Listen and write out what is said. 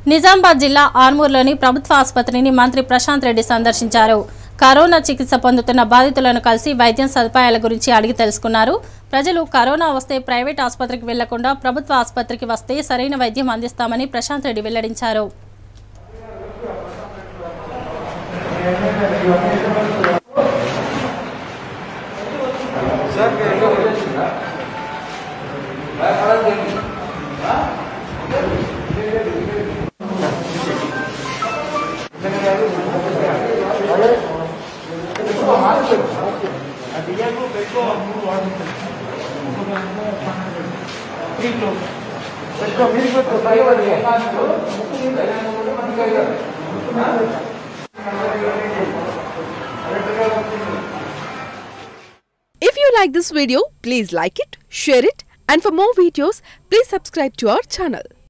నిజామాబాద్ జిల్లా ఆర్మూర్లోని ప్రభుత్వ ఆసుపత్రిని మంత్రి ప్రశాంత్ రెడ్డి సందర్శించారు కరోనా చికిత్స పొందుతున్న బాధితులను కలిసి వైద్యం సదుపాయాల గురించి అడిగి తెలుసుకున్నారు ప్రజలు కరోనా వస్తే ప్రైవేట్ ఆసుపత్రికి వెళ్లకుండా ప్రభుత్వ ఆసుపత్రికి వస్తే సరైన వైద్యం అందిస్తామని ప్రశాంత్ రెడ్డి వెల్లడించారు If you like this video, please like it, share it, and for more videos, please subscribe to our channel.